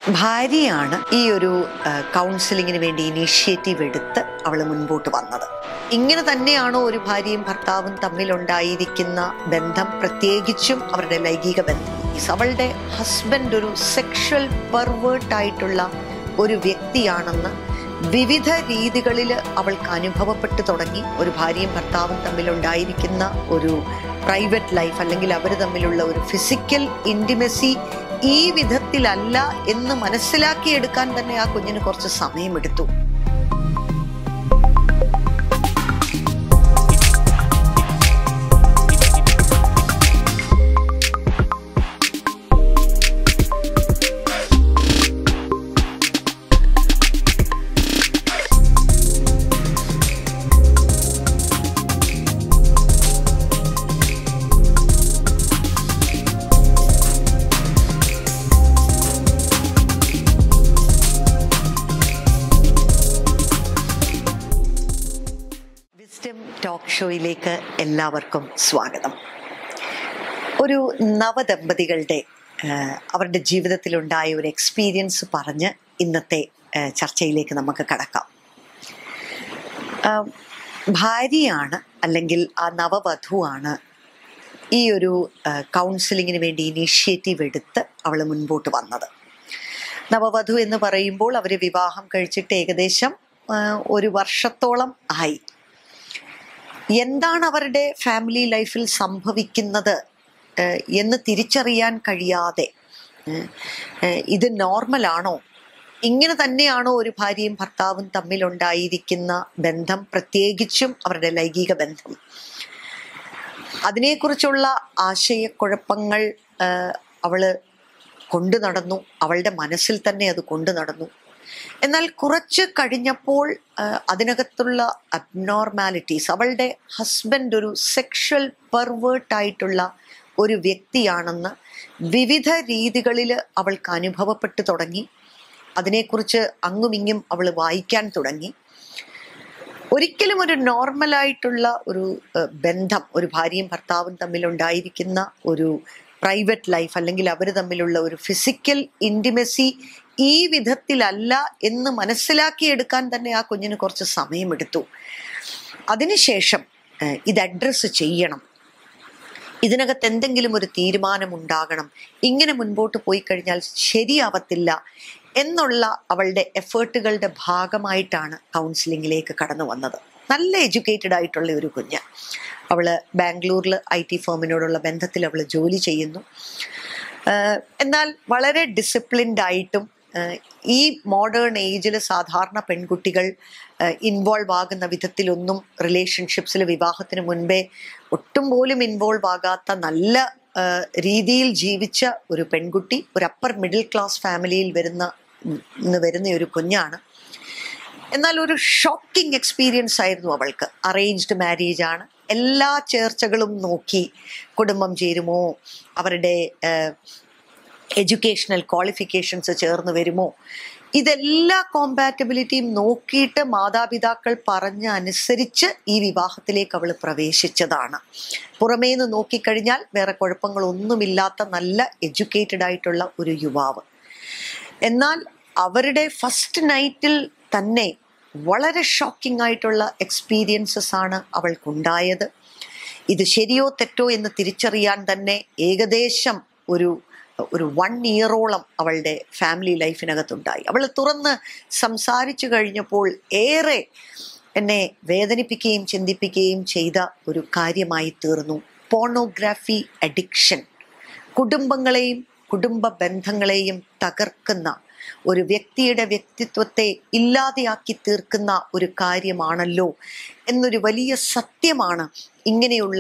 ഭാര്യയാണ് ഈ ഒരു കൗൺസിലിങ്ങിന് വേണ്ടി ഇനീഷ്യേറ്റീവ് എടുത്ത് അവൾ മുൻപോട്ട് വന്നത് ഇങ്ങനെ തന്നെയാണോ ഒരു ഭാര്യയും ഭർത്താവും തമ്മിലുണ്ടായിരിക്കുന്ന ബന്ധം പ്രത്യേകിച്ചും അവരുടെ ലൈംഗിക ബന്ധം അവളുടെ ഹസ്ബൻഡ് ഒരു സെക്ഷൽ പെർവേർട്ട് ആയിട്ടുള്ള ഒരു വ്യക്തിയാണെന്ന് വിവിധ രീതികളിൽ അവൾക്ക് അനുഭവപ്പെട്ടു തുടങ്ങി ഒരു ഭാര്യയും ഭർത്താവും തമ്മിലുണ്ടായിരിക്കുന്ന ഒരു പ്രൈവറ്റ് ലൈഫ് അല്ലെങ്കിൽ അവർ തമ്മിലുള്ള ഒരു ഫിസിക്കൽ ഇൻറ്റിമസി ഈ വിധത്തിലല്ല എന്ന് മനസ്സിലാക്കിയെടുക്കാൻ തന്നെ ആ കുഞ്ഞിന് കുറച്ച് സമയമെടുത്തു വിസ്ഡം ടോക്ക് ഷോയിലേക്ക് എല്ലാവർക്കും സ്വാഗതം ഒരു നവദമ്പതികളുടെ ആ, അവരുടെ ജീവിതത്തിലുണ്ടായ ഒരു എക്സ്പീരിയൻസ് പറഞ്ഞ് ഇന്നത്തെ ആ, ചർച്ചയിലേക്ക് നമുക്ക് കടക്കാം ആ, ഭാര്യയാണ് അല്ലെങ്കിൽ ആ നവവധുവാണ് ഈ ഒരു ആ, കൗൺസിലിങ്ങിന് വേണ്ടി ഇനീഷ്യേറ്റീവ് എടുത്ത് അവൾ മുൻപോട്ട് വന്നത് നവവധു എന്ന് പറയുമ്പോൾ അവർ വിവാഹം കഴിച്ചിട്ട് ഏകദേശം ആ, ഒരു വർഷത്തോളം ആയി എന്താണ് അവരുടെ ഫാമിലി ലൈഫിൽ സംഭവിക്കുന്നത് ഏഹ്, എന്ന് തിരിച്ചറിയാൻ കഴിയാതെ ഏഹ്, ഏഹ്, ഇത് നോർമലാണോ ഇങ്ങനെ തന്നെയാണോ ഒരു ഭാര്യയും ഭർത്താവും തമ്മിലുണ്ടായിരിക്കുന്ന ബന്ധം പ്രത്യേകിച്ചും അവരുടെ ലൈംഗിക ബന്ധം അതിനെക്കുറിച്ചുള്ള ആശയക്കുഴപ്പങ്ങൾ ഏഹ്, അവള് കൊണ്ടു നടന്നു അവളുടെ മനസ്സിൽ തന്നെ അത് കൊണ്ടു നടന്നു എന്നാൽ കുറച്ച് കഴിഞ്ഞപ്പോൾ ആ, അതിനകത്തുള്ള അബ്നോർമാലിറ്റീസ് അവളുടെ ഹസ്ബൻഡ് ഒരു സെക്ഷൽ പെർവേർട്ട് ആയിട്ടുള്ള ഒരു വ്യക്തിയാണെന്ന് വിവിധ രീതികളിൽ അവൾക്ക് അനുഭവപ്പെട്ടു തുടങ്ങി അതിനെക്കുറിച്ച് അങ്ങുമിങ്ങും അവൾ വായിക്കാൻ തുടങ്ങി ഒരിക്കലും ഒരു നോർമലായിട്ടുള്ള ഒരു ഏഹ്, ബന്ധം ഒരു ഭാര്യയും ഭർത്താവും തമ്മിലുണ്ടായിരിക്കുന്ന ഒരു പ്രൈവറ്റ് ലൈഫ് അല്ലെങ്കിൽ അവർ തമ്മിലുള്ള ഒരു ഫിസിക്കൽ ഇൻറ്റിമസി ഈ വിധത്തിലല്ല എന്ന് മനസ്സിലാക്കിയെടുക്കാൻ തന്നെ ആ കുഞ്ഞിന് കുറച്ച് സമയമെടുത്തു അതിനുശേഷം ഏഹ്, ഇത് അഡ്രസ്സ് ചെയ്യണം ഇതിനകത്ത് എന്തെങ്കിലും ഒരു തീരുമാനം ഉണ്ടാകണം ഇങ്ങനെ മുൻപോട്ട് പോയി കഴിഞ്ഞാൽ ശരിയാവത്തില്ല എന്നുള്ള അവളുടെ എഫേർട്ടുകളുടെ ഭാഗമായിട്ടാണ് കൗൺസിലിങ്ങിലേക്ക് കടന്നു വന്നത് നല്ല എഡ്യൂക്കേറ്റഡ് ആയിട്ടുള്ള ഒരു കുഞ്ഞ് അവള് ബാംഗ്ലൂരിൽ ഐ ടി ഫേമിനോടുള്ള ബന്ധത്തിൽ അവൾ ജോലി ചെയ്യുന്നു ആഹ് എന്നാൽ വളരെ ഡിസിപ്ലിൻഡ് ആയിട്ടും ആഹ് ഈ മോഡേൺ ഏജിൽ സാധാരണ പെൺകുട്ടികൾ ഇൻവോൾവ് ആകുന്ന വിധത്തിലൊന്നും റിലേഷൻഷിപ്സിൽ വിവാഹത്തിന് മുൻപേ ഒട്ടും പോലും ഇൻവോൾവ് ആകാത്ത നല്ല ആഹ് രീതിയിൽ ജീവിച്ച ഒരു പെൺകുട്ടി ഒരു അപ്പർ മിഡിൽ ക്ലാസ് ഫാമിലിയിൽ വരുന്ന നിന്ന് വരുന്ന ഒരു കുഞ്ഞാണ് എന്നാൽ ഒരു ഷോക്കിംഗ് എക്സ്പീരിയൻസ് ആയിരുന്നു അവൾക്ക് അറേഞ്ച്ഡ് മാരേജ് ആണ് എല്ലാ ചേർച്ചകളും നോക്കി കുടുംബം ചേരുമോ അവരുടെ എഡ്യൂക്കേഷണൽ ക്വാളിഫിക്കേഷൻസ് ചേർന്ന് വരുമോ ഇതെല്ലാ കോമ്പാറ്റബിലിറ്റിയും നോക്കിയിട്ട് മാതാപിതാക്കൾ പറഞ്ഞ അനുസരിച്ച് ഈ വിവാഹത്തിലേക്ക് അവൾ പ്രവേശിച്ചതാണ് പുറമേ നിന്ന് നോക്കിക്കഴിഞ്ഞാൽ വേറെ കുഴപ്പങ്ങളൊന്നുമില്ലാത്ത നല്ല എഡ്യൂക്കേറ്റഡ് ആയിട്ടുള്ള ഒരു യുവാവ് എന്നാൽ അവരുടെ ഫസ്റ്റ് നൈറ്റിൽ തന്നെ വളരെ ഷോക്കിംഗ് ആയിട്ടുള്ള എക്സ്പീരിയൻസസ് ആണ് അവൾക്കുണ്ടായത് ഇത് ശരിയോ തെറ്റോ എന്ന് തിരിച്ചറിയാൻ തന്നെ ഏകദേശം ഒരു ഒരു വൺ ഇയറോളം അവളുടെ ഫാമിലി ലൈഫിനകത്തുണ്ടായി അവൾ തുറന്ന് സംസാരിച്ചു കഴിഞ്ഞപ്പോൾ ഏറെ എന്നെ വേദനിപ്പിക്കുകയും ചിന്തിപ്പിക്കുകയും ചെയ്ത ഒരു കാര്യമായി തീർന്നു പോണോഗ്രാഫി അഡിക്ഷൻ കുടുംബങ്ങളെയും കുടുംബ ബന്ധങ്ങളെയും തകർക്കുന്ന ഒരു വ്യക്തിയുടെ വ്യക്തിത്വത്തെ ഇല്ലാതെയാക്കി തീർക്കുന്ന ഒരു കാര്യമാണല്ലോ എന്നൊരു വലിയ സത്യമാണ് ഇങ്ങനെയുള്ള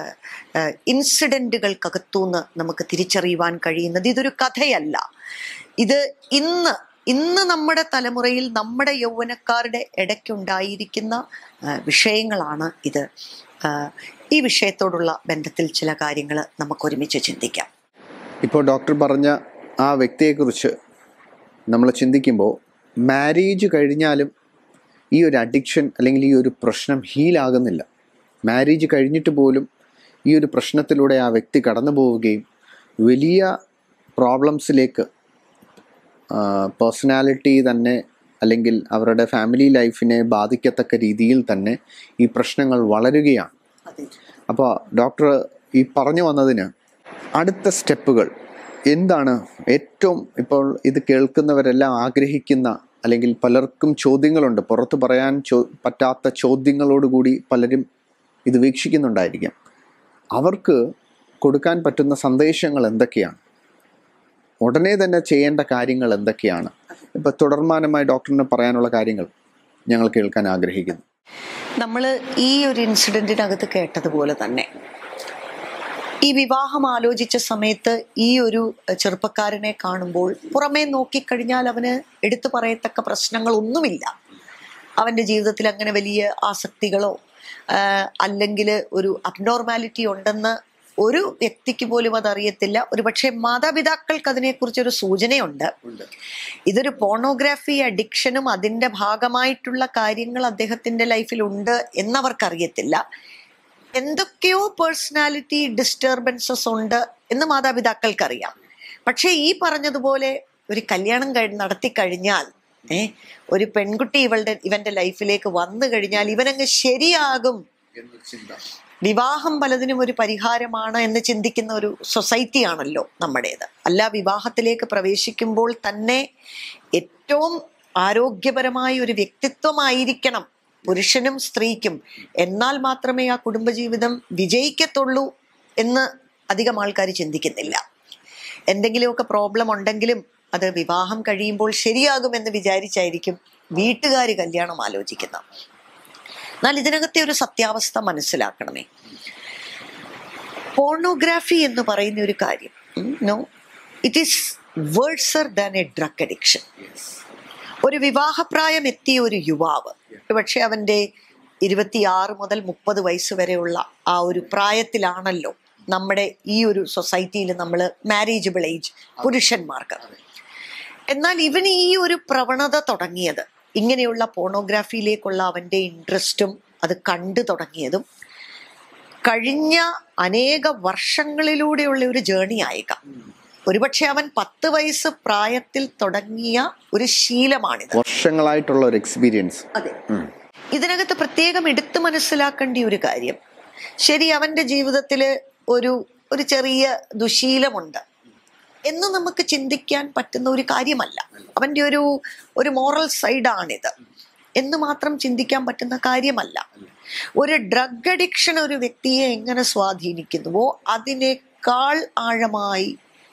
ഇൻസിഡൻറ്റുകൾക്കകത്തുനിന്ന് നമുക്ക് തിരിച്ചറിയുവാൻ കഴിയുന്നത് ഇതൊരു കഥയല്ല ഇത് ഇന്ന് ഇന്ന് നമ്മുടെ തലമുറയിൽ നമ്മുടെ യൗവനക്കാരുടെ ഇടയ്ക്കുണ്ടായിരിക്കുന്ന ആ, വിഷയങ്ങളാണ് ഇത് ആ, ഈ വിഷയത്തോടുള്ള ബന്ധത്തിൽ ചില കാര്യങ്ങൾ നമുക്ക് ഒരുമിച്ച് ചിന്തിക്കാം ഇപ്പോൾ ഡോക്ടർ പറഞ്ഞ ആ വ്യക്തിയെക്കുറിച്ച് നമ്മൾ ചിന്തിക്കുമ്പോൾ മാരേജ് കഴിഞ്ഞാലും ഈ ഒരു അഡിക്ഷൻ അല്ലെങ്കിൽ ഈ ഒരു പ്രശ്നം ഹീലാകുന്നില്ല മാരേജ് കഴിഞ്ഞിട്ട് പോലും ഈ ഒരു പ്രശ്നത്തിലൂടെ ആ വ്യക്തി കടന്നു പോവുകയും വലിയ പ്രോബ്ലംസിലേക്ക് പേഴ്സണാലിറ്റി തന്നെ അല്ലെങ്കിൽ അവരുടെ ഫാമിലി ലൈഫിനെ ബാധിക്കത്തക്ക രീതിയിൽ തന്നെ ഈ പ്രശ്നങ്ങൾ വളരുകയാണ് അതെ അപ്പോൾ ഡോക്ടർ ഈ പറഞ്ഞു വന്നതിന് അടുത്ത സ്റ്റെപ്പുകൾ എന്താണ് ഏറ്റവും ഇപ്പോൾ ഇത് കേൾക്കുന്നവരെല്ലാം ആഗ്രഹിക്കുന്ന അല്ലെങ്കിൽ പലർക്കും ചോദ്യങ്ങളുണ്ട് പുറത്ത് പറയാൻ ചോ പറ്റാത്ത ചോദ്യങ്ങളോടുകൂടി പലരും ഇത് വീക്ഷിക്കുന്നുണ്ടായിരിക്കാം അവർക്ക് കൊടുക്കാൻ പറ്റുന്ന സന്ദേശങ്ങൾ എന്തൊക്കെയാണ് ഉടനെ തന്നെ ചെയ്യേണ്ട കാര്യങ്ങൾ എന്തൊക്കെയാണ് ഇപ്പം തുടർമാനമായി ഡോക്ടറിന് പറയാനുള്ള കാര്യങ്ങൾ ഞങ്ങൾ കേൾക്കാൻ ആഗ്രഹിക്കുന്നു നമ്മൾ ഈ ഒരു ഇൻസിഡന്റിനകത്ത് കേട്ടതുപോലെ തന്നെ ഈ വിവാഹം ആലോചിച്ച സമയത്ത് ഈ ഒരു ചെറുപ്പക്കാരനെ കാണുമ്പോൾ പുറമേ നോക്കിക്കഴിഞ്ഞാൽ അവന് എടുത്തു പറയത്തക്ക പ്രശ്നങ്ങളൊന്നുമില്ല അവൻ്റെ ജീവിതത്തിൽ അങ്ങനെ വലിയ ആസക്തികളോ അല്ലെങ്കിൽ ഒരു അബ്നോർമാലിറ്റി ഉണ്ടെന്ന് ഒരു വ്യക്തിക്ക് പോലും അതറിയത്തില്ല ഒരുപക്ഷെ മാതാപിതാക്കൾക്ക് അതിനെക്കുറിച്ചൊരു സൂചനയുണ്ട് ഇതൊരു പോണോഗ്രാഫി അഡിക്ഷനും അതിൻ്റെ ഭാഗമായിട്ടുള്ള കാര്യങ്ങൾ അദ്ദേഹത്തിൻ്റെ ലൈഫിലുണ്ട് എന്നവർക്കറിയത്തില്ല എന്തൊക്കെയോ പേഴ്സണാലിറ്റി ഡിസ്റ്റർബൻസസ് ഉണ്ട് എന്ന് മാതാപിതാക്കൾക്കറിയാം പക്ഷേ ഈ പറഞ്ഞതുപോലെ ഒരു കല്യാണം കഴി നടത്തി കഴിഞ്ഞാൽ ഏ ഒരു പെൺകുട്ടി ഇവളുടെ ഇവന്റെ ലൈഫിലേക്ക് വന്നു കഴിഞ്ഞാൽ ഇവനങ്ങ് ശരിയാകും വിവാഹം പലതിനും ഒരു പരിഹാരമാണ് എന്ന് ചിന്തിക്കുന്ന ഒരു സൊസൈറ്റി ആണല്ലോ നമ്മുടേത് അല്ല വിവാഹത്തിലേക്ക് പ്രവേശിക്കുമ്പോൾ തന്നെ ഏറ്റവും ആരോഗ്യപരമായ ഒരു വ്യക്തിത്വമായിരിക്കണം പുരുഷനും സ്ത്രീക്കും എന്നാൽ മാത്രമേ ആ കുടുംബജീവിതം വിജയിക്കത്തുള്ളൂ എന്ന് അധികം ആൾക്കാർ ചിന്തിക്കുന്നില്ല എന്തെങ്കിലുമൊക്കെ പ്രോബ്ലം ഉണ്ടെങ്കിലും അത് വിവാഹം കഴിയുമ്പോൾ ശരിയാകുമെന്ന് വിചാരിച്ചായിരിക്കും വീട്ടുകാർ കല്യാണം ആലോചിക്കുന്നത് എന്നാൽ ഇതിനകത്തെ ഒരു സത്യാവസ്ഥ മനസ്സിലാക്കണമേ പോർണോഗ്രാഫി എന്ന് പറയുന്ന ഒരു കാര്യം no it is worser than a drug addiction ഒരു വിവാഹപ്രായം എത്തിയ ഒരു യുവാവ് പക്ഷെ അവൻ്റെ ഇരുപത്തിയാറ് മുതൽ മുപ്പത് വയസ്സ് വരെയുള്ള ആ ഒരു പ്രായത്തിലാണല്ലോ നമ്മുടെ ഈ ഒരു സൊസൈറ്റിയിൽ നമ്മൾ മാരേജബിൾ ഏജ് പുരുഷന്മാർക്ക് എന്നാൽ ഇവന് ഈ ഒരു പ്രവണത തുടങ്ങിയത് ഇങ്ങനെയുള്ള പോണോഗ്രാഫിയിലേക്കുള്ള അവൻ്റെ ഇൻട്രസ്റ്റും അത് കണ്ടു തുടങ്ങിയതും കഴിഞ്ഞ അനേക വർഷങ്ങളിലൂടെയുള്ള ഒരു ജേണി ആയേക്കാം ഒരുപക്ഷെ അവൻ പത്ത് വയസ്സ് പ്രായത്തിൽ തുടങ്ങിയ ഒരു ശീലമാണിത് വർഷങ്ങളായിട്ടുള്ള ഒരു എക്സ്പീരിയൻസ് അതെ ഇതിനകത്ത് പ്രത്യേകം എടുത്തു മനസ്സിലാക്കേണ്ട ഒരു കാര്യം ശരി അവന്റെ ജീവിതത്തിൽ ഒരു ഒരു ചെറിയ ദുശീലമുണ്ട് എന്ന് നമുക്ക് ചിന്തിക്കാൻ പറ്റുന്ന ഒരു കാര്യമല്ല അവന്റെ ഒരു ഒരു മോറൽ സൈഡാണിത് എന്ന് മാത്രം ചിന്തിക്കാൻ പറ്റുന്ന കാര്യമല്ല ഒരു ഡ്രഗ് അഡിക്ഷൻ ഒരു വ്യക്തിയെ എങ്ങനെ സ്വാധീനിക്കുന്നുവോ അതിനേക്കാൾ ആഴമായി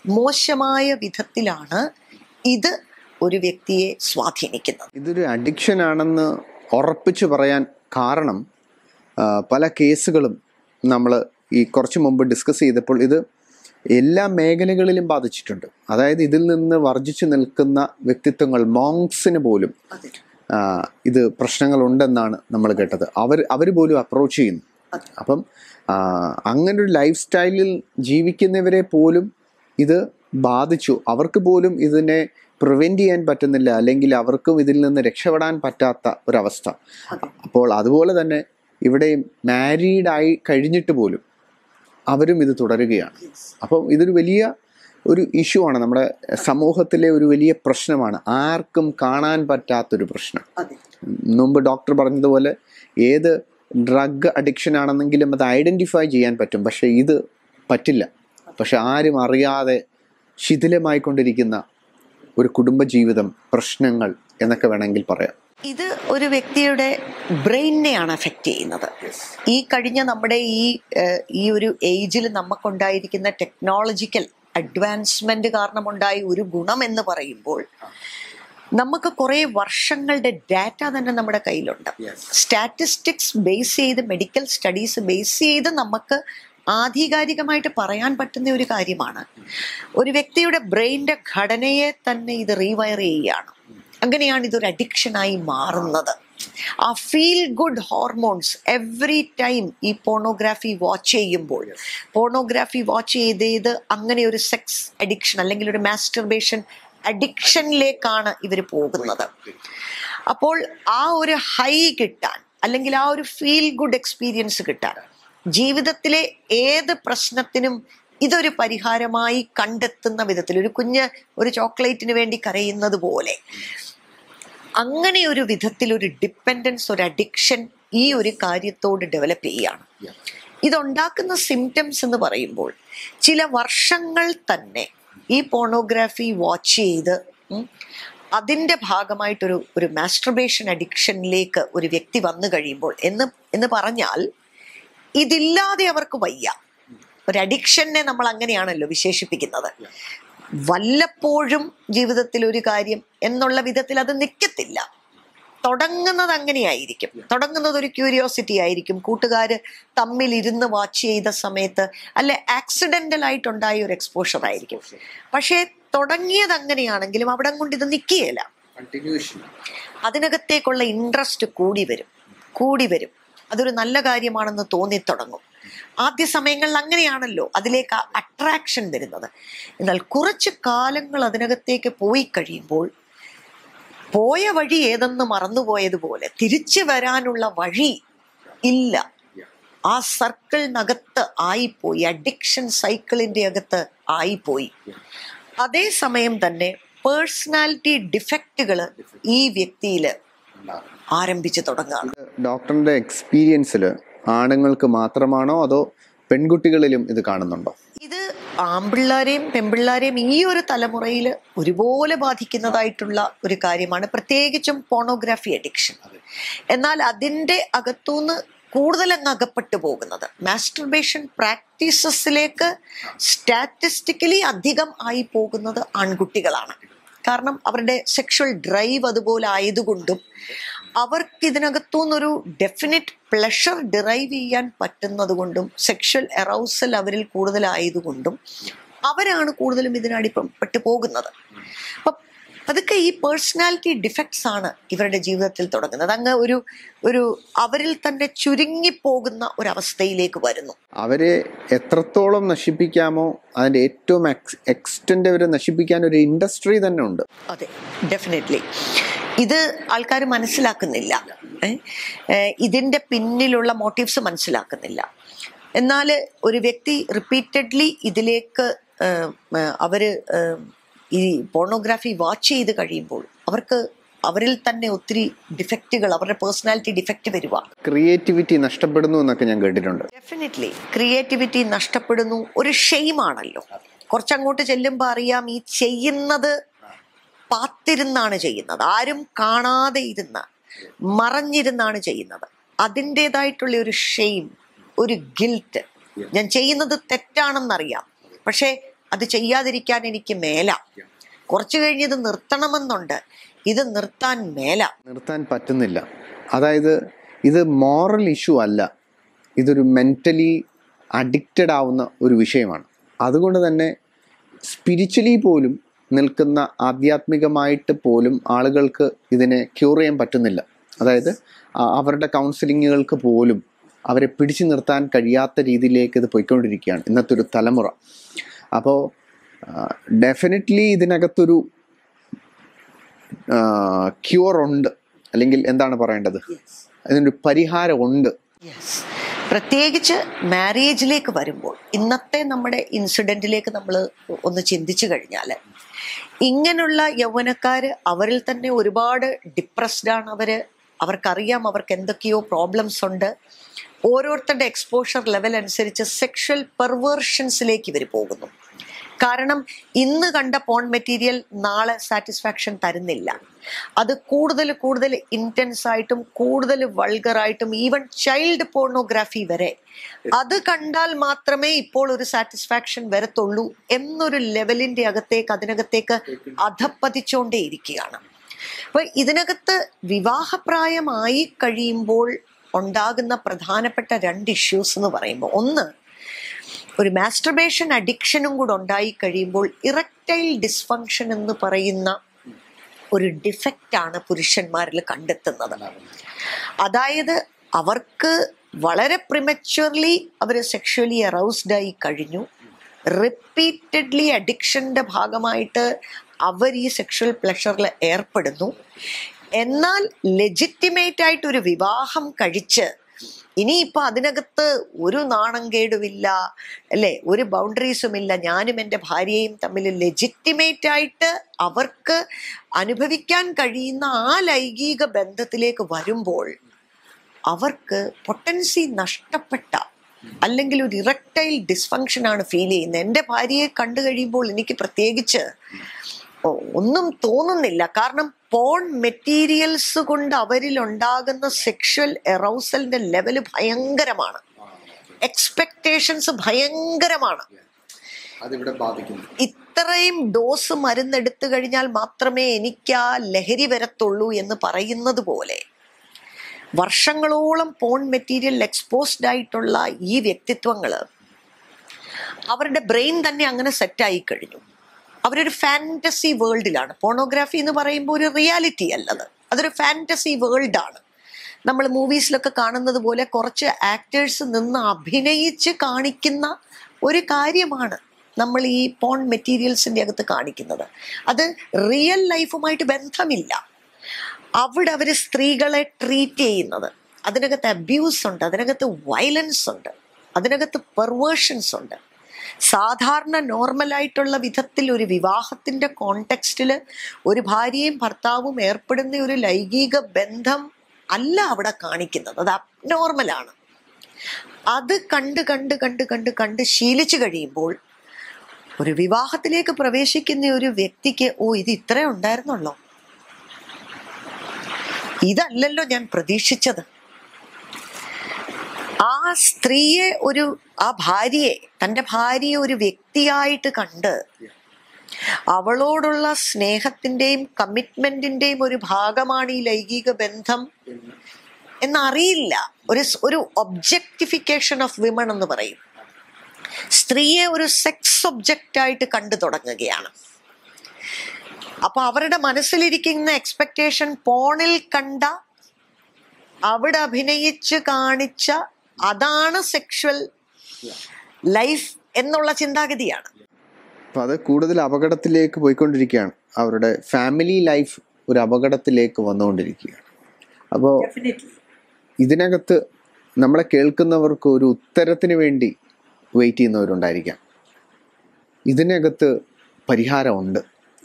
മോശമായ വിധത്തിലാണ് ഇത് ഒരു വ്യക്തിയെ സ്വാധീനിക്കുന്നത് ഇതൊരു അഡിക്ഷൻ ആണെന്ന് ഉറപ്പിച്ചു പറയാൻ കാരണം ആ, പല കേസുകളും നമ്മൾ ഈ കുറച്ച് മുമ്പ് ഡിസ്കസ് ചെയ്തപ്പോൾ ഇത് എല്ലാ മേഖലകളിലും ബാധിച്ചിട്ടുണ്ട് അതായത് ഇതിൽ നിന്ന് വർജിച്ചു നിൽക്കുന്ന വ്യക്തിത്വങ്ങൾ മോങ്സിന് പോലും ആ, ഇത് പ്രശ്നങ്ങളുണ്ടെന്നാണ് നമ്മൾ കേട്ടത് അവർ അവർ പോലും അപ്രോച്ച് ചെയ്യുന്നു അപ്പം ആ, അങ്ങനെ ഒരു ലൈഫ് സ്റ്റൈലിൽ ജീവിക്കുന്നവരെ പോലും ഇത് ബാധിച്ചു അവർക്ക് പോലും ഇതിനെ പ്രിവെന്റ് ചെയ്യാൻ പറ്റുന്നില്ല അല്ലെങ്കിൽ അവർക്കും ഇതിൽ നിന്ന് രക്ഷപ്പെടാൻ പറ്റാത്ത ഒരവസ്ഥ അപ്പോൾ അതുപോലെ തന്നെ ഇവിടെയും മാരീഡായി കഴിഞ്ഞിട്ട് പോലും അവരും ഇത് തുടരുകയാണ് അപ്പം ഇതൊരു വലിയ ഒരു ഇഷ്യൂ ആണ് നമ്മുടെ സമൂഹത്തിലെ ഒരു വലിയ പ്രശ്നമാണ് ആർക്കും കാണാൻ പറ്റാത്തൊരു പ്രശ്നം മുമ്പ് ഡോക്ടർ പറഞ്ഞതുപോലെ ഏത് ഡ്രഗ് അഡിക്ഷൻ ആണെന്നെങ്കിലും അത് ഐഡൻറ്റിഫൈ ചെയ്യാൻ പറ്റും പക്ഷേ ഇത് പറ്റില്ല പക്ഷെ ആരും അറിയാതെ ശിഥിലമായിക്കൊണ്ടിരിക്കുന്ന ഒരു കുടുംബജീവിതം പ്രശ്നങ്ങൾ എന്നൊക്കെ വേണമെങ്കിൽ പറയാം ഇത് ഒരു വ്യക്തിയുടെ ബ്രെയിനിനെയാണ് അഫക്റ്റ് ചെയ്യുന്നത് ഈ കഴിഞ്ഞ നമ്മുടെ ഈ ഏഹ്, ഈ ഒരു ഏജിൽ നമുക്കുണ്ടായിരിക്കുന്ന ടെക്നോളജിക്കൽ അഡ്വാൻസ്മെന്റ് കാരണമുണ്ടായ ഒരു ഗുണം എന്ന് പറയുമ്പോൾ നമുക്ക് കുറേ വർഷങ്ങളുടെ ഡാറ്റ തന്നെ നമ്മുടെ കയ്യിലുണ്ട് സ്റ്റാറ്റിസ്റ്റിക്സ് ബേസ് ചെയ്ത് മെഡിക്കൽ സ്റ്റഡീസ് ബേസ് ചെയ്ത് നമുക്ക് ആധികാരികമായിട്ട് പറയാൻ പറ്റുന്ന ഒരു കാര്യമാണ് ഒരു വ്യക്തിയുടെ ബ്രെയിനിന്റെ ഘടനയെ തന്നെ ഇത് റീവയർ ചെയ്യുകയാണ് അങ്ങനെയാണ് ഇതൊരു അഡിക്ഷനായി മാറുന്നത് ആ feel good hormones every time ഈ പോണോഗ്രാഫി വാച്ച് ചെയ്യുമ്പോൾ പോണോഗ്രാഫി വാച്ച് ചെയ്ത് ചെയ്ത് അങ്ങനെ ഒരു സെക്സ് അഡിക്ഷൻ അല്ലെങ്കിൽ ഒരു മാസ്റ്റർബേഷൻ അഡിക്ഷനിലേക്കാണ് ഇവർ പോകുന്നത് അപ്പോൾ ആ ഒരു ഹൈ കിട്ടാൻ അല്ലെങ്കിൽ ആ ഒരു ഫീൽ ഗുഡ് എക്സ്പീരിയൻസ് കിട്ടാൻ ജീവിതത്തിലെ ഏത് പ്രശ്നത്തിനും ഇതൊരു പരിഹാരമായി കണ്ടെത്തുന്ന വിധത്തിൽ ഒരു കുഞ്ഞ് ഒരു ചോക്ലേറ്റിന് വേണ്ടി കരയുന്നത് പോലെ അങ്ങനെ ഒരു വിധത്തിൽ ഒരു ഡിപ്പെൻഡൻസ് ഒരു അഡിക്ഷൻ ഈ ഒരു കാര്യത്തോട് ഡെവലപ്പ് ചെയ്യുകയാണ് ഇതുണ്ടാക്കുന്ന സിംറ്റംസ് എന്ന് പറയുമ്പോൾ ചില വർഷങ്ങൾ തന്നെ ഈ പോണോഗ്രാഫി വാച്ച് ചെയ്ത് ഉം, അതിൻ്റെ ഭാഗമായിട്ടൊരു ഒരു മാസ്ട്രബേഷൻ അഡിക്ഷനിലേക്ക് ഒരു വ്യക്തി വന്നു കഴിയുമ്പോൾ എന്ന് എന്ന് പറഞ്ഞാൽ ഇതില്ലാതെ അവർക്ക് വയ്യ ഒരു അഡിക്ഷനെ നമ്മൾ അങ്ങനെയാണല്ലോ വിശേഷിപ്പിക്കുന്നത് വല്ലപ്പോഴും ജീവിതത്തിൽ ഒരു കാര്യം എന്നുള്ള വിധത്തിൽ അത് നിൽക്കത്തില്ല തുടങ്ങുന്നത് അങ്ങനെയായിരിക്കും തുടങ്ങുന്നത് ഒരു ക്യൂരിയോസിറ്റി ആയിരിക്കും കൂട്ടുകാർ തമ്മിൽ ഇരുന്ന് വാച്ച് ചെയ്ത സമയത്ത് അല്ലെ ആക്സിഡന്റൽ ആയിട്ടുണ്ടായ ഒരു എക്സ്പോഷർ ആയിരിക്കും പക്ഷേ തുടങ്ങിയത് അങ്ങനെയാണെങ്കിലും അവിടെ കൊണ്ട് ഇത് നിൽക്കുകയില്ല അതിനകത്തേക്കുള്ള ഇൻട്രസ്റ്റ് കൂടി വരും കൂടി വരും അതൊരു നല്ല കാര്യമാണെന്ന് തോന്നിത്തുടങ്ങും ആദ്യ സമയങ്ങളിൽ അങ്ങനെയാണല്ലോ അതിലേക്ക് അട്രാക്ഷൻ വരുന്നത് എന്നാൽ കുറച്ച് കാലങ്ങൾ അതിനകത്തേക്ക് പോയി കഴിയുമ്പോൾ പോയ വഴി ഏതെന്ന് മറന്നുപോയതുപോലെ തിരിച്ചു വരാനുള്ള വഴി ഇല്ല ആ സർക്കിളിനകത്ത് ആയിപ്പോയി അഡിക്ഷൻ സൈക്കിളിന്റെ അകത്ത് ആയിപ്പോയി അതേസമയം തന്നെ പേഴ്സണാലിറ്റി ഡിഫക്റ്റുകൾ ഈ വ്യക്തിയിൽ ആരംഭിച്ചു തുടങ്ങുകയാണ് ഡോക്ടറിന്റെ എക്സ്പീരിയൻസിൽ ആണുങ്ങൾക്ക് മാത്രമാണോ അതോ പെൺകുട്ടികളിലും ഇത് കാണുന്നുണ്ടോ ഇത് ആമ്പിള്ളാരെയും പെൺപിള്ളാരെയും ഈ ഒരു തലമുറയിൽ ഒരുപോലെ ബാധിക്കുന്നതായിട്ടുള്ള ഒരു കാര്യമാണ് പ്രത്യേകിച്ചും പോണോഗ്രാഫി അഡിക്ഷൻ എന്നാൽ അതിൻ്റെ അകത്തുനിന്ന് കൂടുതൽ അങ്ങ് അകപ്പെട്ടു പോകുന്നത് മാസ്റ്റർബേഷൻ പ്രാക്ടീസസിലേക്ക് സ്റ്റാറ്റിസ്റ്റിക്കലി അധികം ആയി പോകുന്നത് ആൺകുട്ടികളാണ് കാരണം അവരുടെ സെക്ഷൽ ഡ്രൈവ് അതുപോലെ ആയതുകൊണ്ടും അവർക്ക് ഇതിനകത്തുനിന്നൊരു ഡെഫിനറ്റ് പ്ലഷർ ഡിറൈവ് ചെയ്യാൻ പറ്റുന്നത് കൊണ്ടും സെക്ഷൽ എറൗസൽ അവരിൽ കൂടുതലായതുകൊണ്ടും അവരാണ് കൂടുതലും ഇതിനടിപ്പെട്ട് പോകുന്നത് അപ്പം അതൊക്കെ ഈ പേഴ്സണാലിറ്റി ഡിഫക്ട്സ് ആണ് ഇവരുടെ ജീവിതത്തിൽ തുടങ്ങുന്നത് അങ്ങ് ഒരു ഒരു അവരിൽ തന്നെ ചുരുങ്ങിപ്പോകുന്ന ഒരവസ്ഥയിലേക്ക് വരുന്നു അവരെ എത്രത്തോളം നശിപ്പിക്കാമോ അതിന്റെ ഏറ്റവും എക്സ്റ്റെന്റ് അവരെ നശിപ്പിക്കാൻ ഒരു ഇൻഡസ്ട്രി തന്നെ ഉണ്ട് അതെ ഡെഫിനറ്റ്ലി ഇത് ആൾക്കാർ മനസ്സിലാക്കുന്നില്ല ഏ? ഏ, ഇതിന്റെ പിന്നിലുള്ള മോട്ടീവ്സ് മനസ്സിലാക്കുന്നില്ല എന്നാൽ ഒരു വ്യക്തി റിപ്പീറ്റഡ്ലി ഇതിലേക്ക് ഏം, ഏ, അവര് ഏം, ഈ പോണോഗ്രാഫി വാച്ച് ചെയ്ത് കഴിയുമ്പോൾ അവർക്ക് അവരിൽ തന്നെ ഒത്തിരി ഡിഫക്റ്റുകൾ അവരുടെ പേഴ്സണാലിറ്റി ഡിഫക്റ്റ് വരുക ക്രിയേറ്റിവിറ്റി നഷ്ടപ്പെടുന്നു എന്നൊക്കെ ഞാൻ കേട്ടിട്ടുണ്ട് ഡെഫിനറ്റ്ലി ക്രിയേറ്റിവിറ്റി നഷ്ടപ്പെടുന്നു ഒരു ഷെയിമാണല്ലോ കുറച്ചങ്ങോട്ട് ചെല്ലുമ്പോൾ അറിയാം ഈ ചെയ്യുന്നത് പാത്തിരുന്നാണ് ചെയ്യുന്നത് ആരും കാണാതെ ഇരുന്ന് മറഞ്ഞിരുന്നാണ് ചെയ്യുന്നത് അതിൻ്റെതായിട്ടുള്ള ഒരു ഷെയിം ഒരു ഗിൽറ്റ് ഞാൻ ചെയ്യുന്നത് തെറ്റാണെന്നറിയാം പക്ഷേ അത് ചെയ്യാതിരിക്കാൻ എനിക്ക് മേല കുറച്ചു കഴിഞ്ഞ് ഇത് നിർത്തണമെന്നുണ്ട് ഇത് നിർത്താൻ മേല നിർത്താൻ പറ്റുന്നില്ല അതായത് ഇത് മോറൽ ഇഷ്യൂ അല്ല ഇതൊരു മെൻ്റലി അഡിക്റ്റഡ് ആവുന്ന ഒരു വിഷയമാണ് അതുകൊണ്ട് തന്നെ സ്പിരിച്വലി പോലും നിൽക്കുന്ന ആധ്യാത്മികമായിട്ട് പോലും ആളുകൾക്ക് ഇതിനെ ക്യൂർ ചെയ്യാൻ പറ്റുന്നില്ല അതായത് ആ- അവരുടെ കൗൺസിലിങ്ങുകൾക്ക് പോലും അവരെ പിടിച്ചു നിർത്താൻ കഴിയാത്ത രീതിയിലേക്ക് ഇത് പോയിക്കൊണ്ടിരിക്കുകയാണ് ഇന്നത്തെ ഒരു തലമുറ അപ്പോൾ ഡെഫിനറ്റ്ലി ഇതിനകത്തൊരു ക്യൂർ ഉണ്ട് അല്ലെങ്കിൽ എന്താണ് പറയേണ്ടത് അതിനൊരു പരിഹാരം ഉണ്ട് യെസ് പ്രത്യേകിച്ച് മാരേജിലേക്ക് വരുമ്പോൾ ഇന്നത്തെ നമ്മുടെ ഇൻസിഡൻറ്റിലേക്ക് നമ്മൾ ഒന്ന് ചിന്തിച്ചു കഴിഞ്ഞാൽ ഇങ്ങനെയുള്ള യൗവനക്കാർ അവരിൽ തന്നെ ഒരുപാട് ഡിപ്രസ്ഡ് ആണ് അവർ അവർക്കറിയാം അവർക്ക് എന്തൊക്കെയോ പ്രോബ്ലംസ് ഉണ്ട് ഓരോരുത്തരുടെ എക്സ്പോഷർ ലെവൽ അനുസരിച്ച് സെക്ഷൽ പെർവേർഷൻസിലേക്ക് ഇവർ പോകുന്നു കാരണം ഇന്ന് കണ്ട പോൺ മെറ്റീരിയൽ നാളെ സാറ്റിസ്ഫാക്ഷൻ തരുന്നില്ല അത് കൂടുതൽ കൂടുതൽ ഇൻറ്റൻസ് ആയിട്ടും കൂടുതൽ വൾഗറായിട്ടും ഈവൻ ചൈൽഡ് പോർണോഗ്രാഫി വരെ അത് കണ്ടാൽ മാത്രമേ ഇപ്പോൾ ഒരു സാറ്റിസ്ഫാക്ഷൻ വരത്തുള്ളൂ എന്നൊരു ലെവലിന്റെ അകത്തേക്ക് അതിനകത്തേക്ക് അധപ്പതിച്ചുകൊണ്ടേയിരിക്കുകയാണ് അപ്പൊ ഇതിനകത്ത് വിവാഹപ്രായമായി കഴിയുമ്പോൾ ഉണ്ടാകുന്ന പ്രധാനപ്പെട്ട രണ്ട് ഇഷ്യൂസ് എന്ന് പറയുമ്പോൾ ഒന്ന് ഒരു മാസ്റ്റർബേഷൻ അഡിക്ഷനും കൂടെ ഉണ്ടായി കഴിയുമ്പോൾ ഇറക്റ്റൈൽ ഡിസ്ഫങ്ഷൻ എന്ന് പറയുന്ന ഒരു ഡിഫക്റ്റ് ആണ് പുരുഷന്മാരിൽ കണ്ടെത്തുന്നത് അതായത് അവർക്ക് വളരെ പ്രിമച്വർലി അവർ സെക്ഷുവലി അറൗസ്ഡ് ആയി കഴിഞ്ഞു റിപ്പീറ്റഡ്ലി അഡിക്ഷൻ്റെ ഭാഗമായിട്ട് അവർ ഈ സെക്ഷൽ പ്ലഷറിൽ ഏർപ്പെടുന്നു എന്നാൽ ലെജിറ്റിമേറ്റ് ആയിട്ട് ഒരു വിവാഹം കഴിച്ച് ഇനിയിപ്പോ അതിനകത്ത് ഒരു നാണം കേടുമില്ല അല്ലെ ഒരു ബൗണ്ടറീസും ഇല്ല ഞാനും എൻ്റെ ഭാര്യയും തമ്മിൽ ലെജിറ്റിമേറ്റ് ആയിട്ട് അവർക്ക് അനുഭവിക്കാൻ കഴിയുന്ന ആ ലൈംഗിക ബന്ധത്തിലേക്ക് വരുമ്പോൾ അവർക്ക് പൊട്ടൻസി നഷ്ടപ്പെട്ട അല്ലെങ്കിൽ ഒരു ഇറക്ടൈൽ ഡിസ്ഫങ്ഷൻ ആണ് ഫീൽ ചെയ്യുന്നത് എൻ്റെ ഭാര്യയെ കണ്ടു കഴിയുമ്പോൾ എനിക്ക് പ്രത്യേകിച്ച് ഒ- ഒന്നും തോന്നുന്നില്ല കാരണം പോൺ മെറ്റീരിയൽസ് കൊണ്ട് അവരിൽ ഉണ്ടാകുന്ന സെക്ഷൽ എറൗസലിന്റെ ലെവല് ഭയങ്കരമാണ് എക്സ്പെക്ടേഷൻസ് ഭയങ്കരമാണ് അതിവിടെ ബാധിക്കുന്നു ഇത്രയും ഡോസ് മരുന്നെടുത്തു കഴിഞ്ഞാൽ മാത്രമേ എനിക്ക് ആ ലഹരി വരത്തുള്ളൂ എന്ന് പറയുന്നത് പോലെ വർഷങ്ങളോളം പോൺ മെറ്റീരിയൽ എക്സ്പോസ്ഡ് ആയിട്ടുള്ള ഈ വ്യക്തിത്വങ്ങൾ അവരുടെ ബ്രെയിൻ തന്നെ അങ്ങനെ സെറ്റായി കഴിഞ്ഞു അവരൊരു ഫാൻറ്റസി വേൾഡിലാണ് പോണോഗ്രാഫി എന്ന് പറയുമ്പോൾ ഒരു റിയാലിറ്റി അല്ലത് അതൊരു ഫാൻറ്റസി വേൾഡാണ് നമ്മൾ മൂവീസിലൊക്കെ കാണുന്നത് പോലെ കുറച്ച് ആക്ടേഴ്സ് നിന്ന് അഭിനയിച്ച് കാണിക്കുന്ന ഒരു കാര്യമാണ് നമ്മൾ ഈ പോൺ മെറ്റീരിയൽസിൻ്റെ അകത്ത് കാണിക്കുന്നത് അത് റിയൽ ലൈഫുമായിട്ട് ബന്ധമില്ല അവിടെ അവർ സ്ത്രീകളെ ട്രീറ്റ് ചെയ്യുന്നത് അതിനകത്ത് അബ്യൂസ് ഉണ്ട് അതിനകത്ത് വയലൻസ് ഉണ്ട് അതിനകത്ത് പെർവേഷൻസ് ഉണ്ട് സാധാരണ നോർമലായിട്ടുള്ള വിധത്തിൽ ഒരു വിവാഹത്തിന്റെ കോണ്ടെക്സ്റ്റിൽ ഒരു ഭാര്യയും ഭർത്താവും ഏർപ്പെടുന്ന ഒരു ലൈംഗിക ബന്ധം അല്ല അവിടെ കാണിക്കുന്നത് അത് അബ്നോർമലാണ് അത് കണ്ട് കണ്ട് കണ്ട് കണ്ട് കണ്ട് ശീലിച്ചു കഴിയുമ്പോൾ ഒരു വിവാഹത്തിലേക്ക് പ്രവേശിക്കുന്ന ഒരു വ്യക്തിക്ക് ഓ ഇത് ഇത്രേ ഉണ്ടായിരുന്നുള്ളോ ഇതല്ലല്ലോ ഞാൻ പ്രതീക്ഷിച്ചത് ആ സ്ത്രീയെ ഒരു ആ ഭാര്യയെ തൻ്റെ ഭാര്യയെ ഒരു വ്യക്തിയായിട്ട് കണ്ട് അവളോടുള്ള സ്നേഹത്തിന്റെയും കമ്മിറ്റ്മെന്റിന്റെയും ഒരു ഭാഗമാണ് ഈ ലൈംഗിക ബന്ധം എന്നറിയില്ല ഒരു സ്- ഒരു ഒബ്ജക്ടിഫിക്കേഷൻ ഓഫ് വിമൺ എന്ന് പറയും സ്ത്രീയെ ഒരു സെക്സ് ഒബ്ജക്റ്റ് ആയിട്ട് കണ്ടു തുടങ്ങുകയാണ് അപ്പൊ അവരുടെ മനസ്സിലിരിക്കുന്ന എക്സ്പെക്ടേഷൻ പോണിൽ കണ്ട അവിടെ അഭിനയിച്ച് കാണിച്ച അതാണ് സെക്ഷൽ ലൈഫ് എന്നുള്ള ചിന്താഗതിയാണ് അപ്പോൾ അത് കൂടുതൽ അപകടത്തിലേക്ക് പോയിക്കൊണ്ടിരിക്കുകയാണ് അവരുടെ ഫാമിലി ലൈഫ് ഒരു അപകടത്തിലേക്ക് വന്നുകൊണ്ടിരിക്കുകയാണ് അപ്പോൾ ഇതിനകത്ത് നമ്മളെ കേൾക്കുന്നവർക്ക് ഒരു ഉത്തരത്തിന് വേണ്ടി വെയിറ്റ് ചെയ്യുന്നവരുണ്ടായിരിക്കാം ഇതിനകത്ത് പരിഹാരമുണ്ട്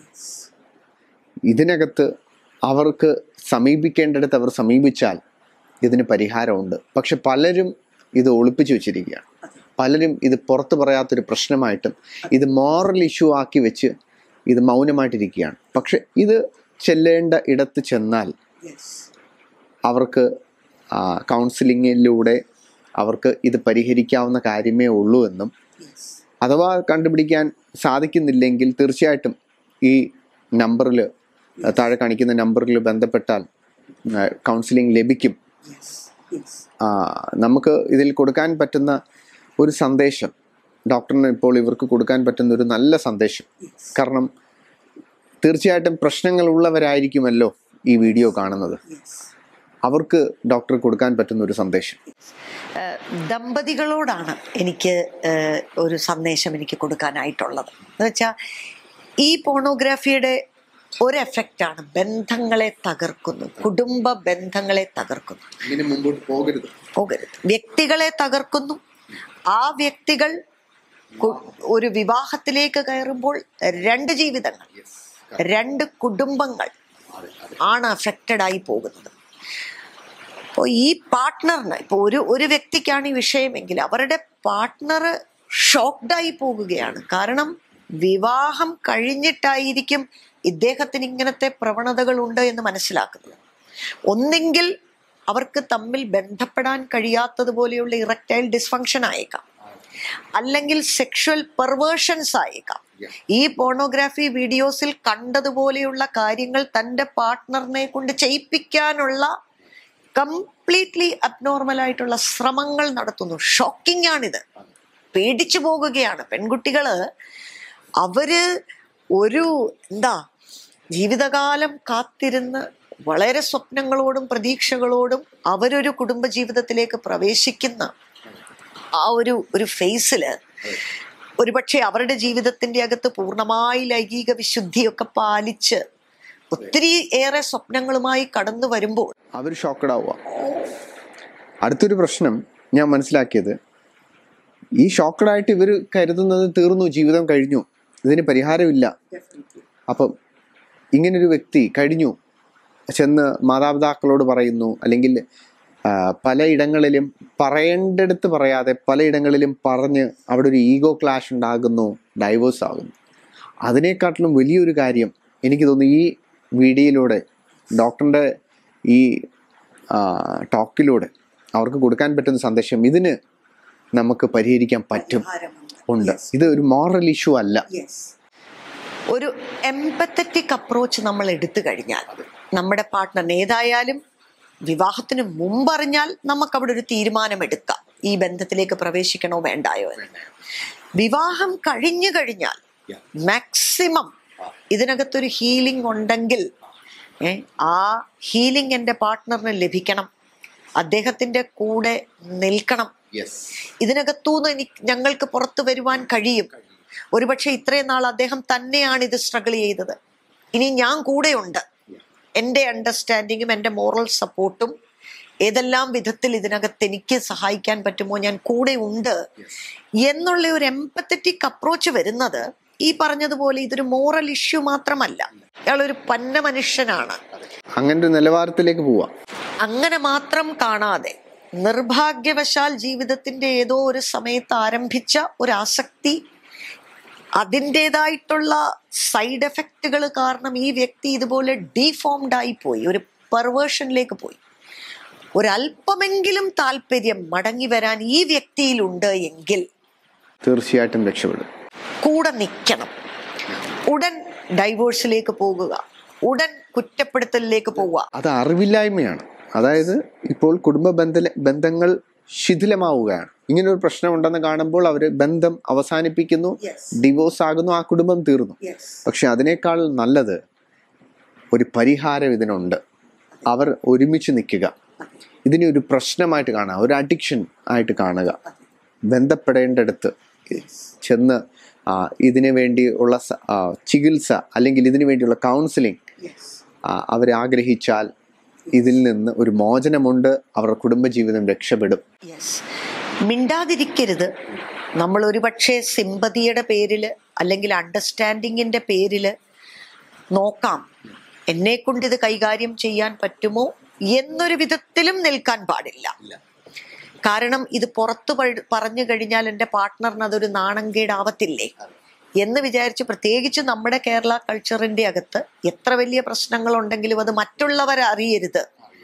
ഇതിനകത്ത് അവർക്ക് സമീപിക്കേണ്ടിടത്ത് അവർ സമീപിച്ചാൽ ഇതിന് പരിഹാരമുണ്ട് പക്ഷെ പലരും ഇത് ഒളിപ്പിച്ചു വെച്ചിരിക്കുകയാണ് പലരും ഇത് പുറത്ത് പറയാത്തൊരു പ്രശ്നമായിട്ടും ഇത് മോറൽ ഇഷ്യൂ ആക്കി വെച്ച് ഇത് മൗനമായിട്ടിരിക്കുകയാണ് പക്ഷെ ഇത് ചെല്ലേണ്ട ഇടത്ത് ചെന്നാൽ അവർക്ക് കൗൺസിലിങ്ങിലൂടെ അവർക്ക് ഇത് പരിഹരിക്കാവുന്ന കാര്യമേ ഉള്ളൂ എന്നും അഥവാ കണ്ടുപിടിക്കാൻ സാധിക്കുന്നില്ലെങ്കിൽ തീർച്ചയായിട്ടും ഈ നമ്പറിൽ താഴെ കാണിക്കുന്ന നമ്പറിൽ ബന്ധപ്പെട്ടാൽ കൗൺസിലിംഗ് ലഭിക്കും ആ, നമുക്ക് ഇതിൽ കൊടുക്കാൻ പറ്റുന്ന ഒരു സന്ദേശം ഡോക്ടറിന് ഇപ്പോൾ ഇവർക്ക് കൊടുക്കാൻ പറ്റുന്ന ഒരു നല്ല സന്ദേശം കാരണം തീർച്ചയായിട്ടും പ്രശ്നങ്ങളുള്ളവരായിരിക്കുമല്ലോ ഈ വീഡിയോ കാണുന്നത് അവർക്ക് ഡോക്ടർ കൊടുക്കാൻ പറ്റുന്ന ഒരു സന്ദേശം ദമ്പതികളോടാണ് എനിക്ക് ഏഹ്, ഒരു സന്ദേശം എനിക്ക് കൊടുക്കാനായിട്ടുള്ളത് എന്ന് വെച്ചാൽ ഈ പോണോഗ്രാഫിയുടെ ഒരു എഫക്റ്റാണ് ബന്ധങ്ങളെ തകർക്കുന്നു കുടുംബ ബന്ധങ്ങളെ തകർക്കുന്നു ഇതിന് മുമ്പോട്ട് പോകരുത് പോകരുത് വ്യക്തികളെ തകർക്കുന്നു ആ വ്യക്തികൾ കു- ഒരു വിവാഹത്തിലേക്ക് കയറുമ്പോൾ രണ്ട് ജീവിതങ്ങൾ രണ്ട് കുടുംബങ്ങൾ ആണ് അഫക്റ്റഡ് ആയി പോകുന്നത് അപ്പോൾ ഈ പാർട്ട്ണറിന് ഇപ്പോൾ ഒരു ഒരു വ്യക്തിക്കാണ് ഈ വിഷയമെങ്കിൽ അവരുടെ പാർട്ട്ണർ ഷോക്ക്ഡായി പോകുകയാണ് കാരണം വിവാഹം കഴിഞ്ഞിട്ടായിരിക്കും ഇദ്ദേഹത്തിന് ഇങ്ങനത്തെ പ്രവണതകൾ ഉണ്ട് എന്ന് മനസ്സിലാക്കുന്നത് ഒന്നെങ്കിൽ അവർക്ക് തമ്മിൽ ബന്ധപ്പെടാൻ കഴിയാത്തതുപോലെയുള്ള ഇറക്റ്റൈൽ ഡിസ്ഫങ്ഷൻ ആയേക്കാം അല്ലെങ്കിൽ സെക്ഷൽ പെർവേഷൻസ് ആയേക്കാം ഈ പോണോഗ്രാഫി വീഡിയോസിൽ കണ്ടതുപോലെയുള്ള കാര്യങ്ങൾ തൻ്റെ പാർട്ട്ണറിനെ കൊണ്ട് ചെയ്യിപ്പിക്കാനുള്ള കംപ്ലീറ്റ്ലി അബ്നോർമൽ ആയിട്ടുള്ള ശ്രമങ്ങൾ നടത്തുന്നു ഷോക്കിംഗ് ആണിത് പേടിച്ചു പോകുകയാണ് പെൺകുട്ടികള് അവര് ഒരു എന്താ ജീവിതകാലം കാത്തിരുന്ന് വളരെ സ്വപ്നങ്ങളോടും പ്രതീക്ഷകളോടും അവരൊരു കുടുംബജീവിതത്തിലേക്ക് പ്രവേശിക്കുന്ന ആ ഒരു ഒരു ഫേസില് ഒരുപക്ഷെ അവരുടെ ജീവിതത്തിന്റെ അകത്ത് പൂർണ്ണമായി ലൈംഗിക വിശുദ്ധിയൊക്കെ പാലിച്ച് ഒത്തിരി ഏറെ സ്വപ്നങ്ങളുമായി കടന്നു വരുമ്പോൾ അവർ ഷോക്കഡ് ആവുക അടുത്തൊരു പ്രശ്നം ഞാൻ മനസ്സിലാക്കിയത് ഈ ഷോക്കഡായിട്ട് ഇവർ കരുതുന്നത് തീർന്നു ജീവിതം കഴിഞ്ഞു ഇതിന് പരിഹാരമില്ല അപ്പം ഇങ്ങനൊരു വ്യക്തി കഴിഞ്ഞു ചെന്ന് മാതാപിതാക്കളോട് പറയുന്നു അല്ലെങ്കിൽ ആ, പലയിടങ്ങളിലും പറയേണ്ടടുത്ത് പറയാതെ പലയിടങ്ങളിലും പറഞ്ഞ് അവിടെ ഒരു ഈഗോ ക്ലാഷ് ഉണ്ടാകുന്നു ഡൈവേഴ്സ് ആകുന്നു അതിനേക്കാട്ടിലും വലിയൊരു കാര്യം എനിക്ക് തോന്നുന്നു ഈ വീഡിയോയിലൂടെ ഡോക്ടറിൻ്റെ ഈ ആ, ടോക്കിലൂടെ അവർക്ക് കൊടുക്കാൻ പറ്റുന്ന സന്ദേശം ഇതിന് നമുക്ക് പരിഹരിക്കാൻ പറ്റും ഉണ്ട് ഇത് ഒരു മോറൽ ഇഷ്യൂ അല്ല ഒരു എംപത്തറ്റിക് അപ്രോച്ച് നമ്മൾ എടുത്തു കഴിഞ്ഞാൽ നമ്മുടെ പാർട്ട്ണർ ഏതായാലും വിവാഹത്തിന് മുമ്പറിഞ്ഞാൽ നമുക്ക് അവിടെ ഒരു തീരുമാനമെടുക്കാം ഈ ബന്ധത്തിലേക്ക് പ്രവേശിക്കണോ വേണ്ടായോ എന്ന് വിവാഹം കഴിഞ്ഞു കഴിഞ്ഞാൽ മാക്സിമം ഇതിനകത്തൊരു ഹീലിംഗ് ഉണ്ടെങ്കിൽ ഏ, ആ ഹീലിംഗ് എൻ്റെ പാർട്ട്ണറിന് ലഭിക്കണം അദ്ദേഹത്തിൻ്റെ കൂടെ നിൽക്കണം ഇതിനകത്തുനിന്ന് എനിക്ക് ഞങ്ങൾക്ക് പുറത്തു വരുവാൻ കഴിയും ഒരുപക്ഷെ ഇത്രയും നാൾ അദ്ദേഹം തന്നെയാണ് ഇത് സ്ട്രഗിൾ ചെയ്തത് ഇനി ഞാൻ കൂടെയുണ്ട് എൻ്റെ അണ്ടർസ്റ്റാൻഡിങ്ങും എൻ്റെ മോറൽ സപ്പോർട്ടും ഏതെല്ലാം വിധത്തിൽ ഇതിനകത്ത് എനിക്ക് സഹായിക്കാൻ പറ്റുമോ ഞാൻ കൂടെ ഉണ്ട് എന്നുള്ള ഒരു എംപത്തറ്റിക് അപ്രോച്ച് വരുന്നത് ഈ പറഞ്ഞതുപോലെ ഇതൊരു മോറൽ ഇഷ്യൂ മാത്രമല്ല ഇയാളൊരു പന്ന മനുഷ്യനാണ് അങ്ങനെ ഒരു നിലവാരത്തിലേക്ക് പോവാം അങ്ങനെ മാത്രം കാണാതെ നിർഭാഗ്യവശാൽ ജീവിതത്തിന്റെ ഏതോ ഒരു സമയത്ത് ആരംഭിച്ച ഒരു ആസക്തി അതിൻ്റെതായിട്ടുള്ള സൈഡ് എഫക്റ്റുകൾ കാരണം ഈ വ്യക്തി ഇതുപോലെ ഡീഫോംഡ് ആയി പോയി ഒരു പെർവേഷനിലേക്ക് പോയി ഒരല്പമെങ്കിലും താല്പര്യം മടങ്ങി വരാൻ ഈ വ്യക്തിയിലുണ്ട് എങ്കിൽ തീർച്ചയായിട്ടും രക്ഷപ്പെടും കൂടെ നിൽക്കണം ഉടൻ ഡൈവോഴ്സിലേക്ക് പോകുക ഉടൻ കുറ്റപ്പെടുത്തലിലേക്ക് പോവുക അത് അറിവില്ലായ്മയാണ് അതായത് ഇപ്പോൾ കുടുംബ ബന്ധ ബന്ധങ്ങൾ ശിഥിലമാവുകയാണ് ഇങ്ങനെ ഒരു പ്രശ്നം ഉണ്ടെന്ന് കാണുമ്പോൾ അവർ ബന്ധം അവസാനിപ്പിക്കുന്നു ഡിവോഴ്സ് ആകുന്നു ആ കുടുംബം തീർന്നു പക്ഷെ അതിനേക്കാൾ നല്ലത് ഒരു പരിഹാരം ഇതിനുണ്ട് അവർ ഒരുമിച്ച് നിൽക്കുക ഇതിനെ ഒരു പ്രശ്നമായിട്ട് കാണുക ഒരു അഡിക്ഷൻ ആയിട്ട് കാണുക ബന്ധപ്പെടേണ്ടടുത്ത് ചെന്ന് ആ, ഇതിനു വേണ്ടിയുള്ള സ- ആ, ചികിത്സ അല്ലെങ്കിൽ ഇതിനു വേണ്ടിയുള്ള കൗൺസിലിംഗ് അവർ ആഗ്രഹിച്ചാൽ ഇതിൽ നിന്ന് ഒരു മോചനമുണ്ട് അവരുടെ കുടുംബജീവിതം രക്ഷപ്പെടും യെസ് മിണ്ടാതിരിക്കരുത് നമ്മൾ ഒരുപക്ഷെ സിമ്പതിയുടെ പേരിൽ അല്ലെങ്കിൽ അണ്ടർസ്റ്റാൻഡിങ്ങിന്റെ പേരിൽ നോക്കാം എന്നെ കൊണ്ട് ഇത് കൈകാര്യം ചെയ്യാൻ പറ്റുമോ എന്നൊരു വിധത്തിലും നിൽക്കാൻ പാടില്ല കാരണം ഇത് പുറത്തു പഴ- പറഞ്ഞു കഴിഞ്ഞാൽ എൻ്റെ പാർട്ട്ണറിന് അതൊരു നാണംകേടാവത്തില്ലേ എന്ന് വിചാരിച്ച് പ്രത്യേകിച്ച് നമ്മുടെ കേരള കൾച്ചറിന്റെ അകത്ത് എത്ര വലിയ പ്രശ്നങ്ങളുണ്ടെങ്കിലും അത് മറ്റുള്ളവർ അറിയരുത്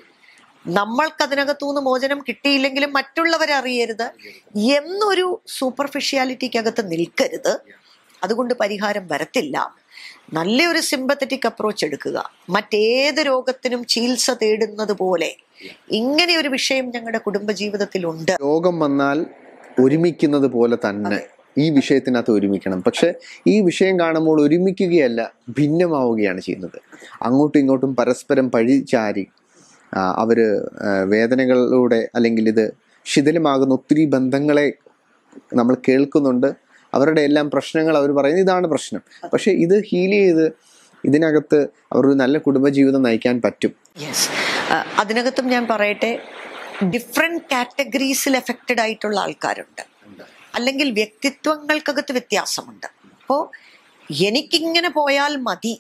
നമ്മൾക്കതിനകത്തുനിന്ന് മോചനം കിട്ടിയില്ലെങ്കിലും മറ്റുള്ളവരെ അറിയരുത് എന്നൊരു സൂപ്പർഫിഷ്യാലിറ്റിക്കകത്ത് നിൽക്കരുത് അതുകൊണ്ട് പരിഹാരം വരത്തില്ല നല്ലൊരു സിമ്പത്തറ്റിക് അപ്രോച്ച് എടുക്കുക മറ്റേത് രോഗത്തിനും ചികിത്സ തേടുന്നത് പോലെ ഇങ്ങനെ ഒരു വിഷയം ഞങ്ങളുടെ കുടുംബജീവിതത്തിലുണ്ട് രോഗം വന്നാൽ ഒരുമിക്കുന്നത് പോലെ തന്നെ ഈ വിഷയത്തിനകത്ത് ഒരുമിക്കണം പക്ഷെ ഈ വിഷയം കാണുമ്പോൾ ഒരുമിക്കുകയല്ല ഭിന്നമാവുകയാണ് ചെയ്യുന്നത് അങ്ങോട്ടും ഇങ്ങോട്ടും പരസ്പരം പഴിചാരി ആ, അവര് ആ, വേദനകളിലൂടെ അല്ലെങ്കിൽ ഇത് ശിഥിലമാകുന്ന ഒത്തിരി ബന്ധങ്ങളെ നമ്മൾ കേൾക്കുന്നുണ്ട് അവരുടെ എല്ലാം പ്രശ്നങ്ങൾ അവർ പറയുന്നത് ഇതാണ് പ്രശ്നം പക്ഷെ ഇത് ഹീൽ ചെയ്ത് ഇതിനകത്ത് അവർ ഒരു നല്ല കുടുംബജീവിതം നയിക്കാൻ പറ്റും യെസ് അതിനകത്തും ഞാൻ പറയട്ടെ ഡിഫറെന്റ് കാറ്റഗറീസിൽ എഫക്റ്റഡ് ആയിട്ടുള്ള ആൾക്കാരുണ്ട് അല്ലെങ്കിൽ വ്യക്തിത്വങ്ങൾക്കകത്ത് വ്യത്യാസമുണ്ട് അപ്പോൾ എനിക്കിങ്ങനെ പോയാൽ മതി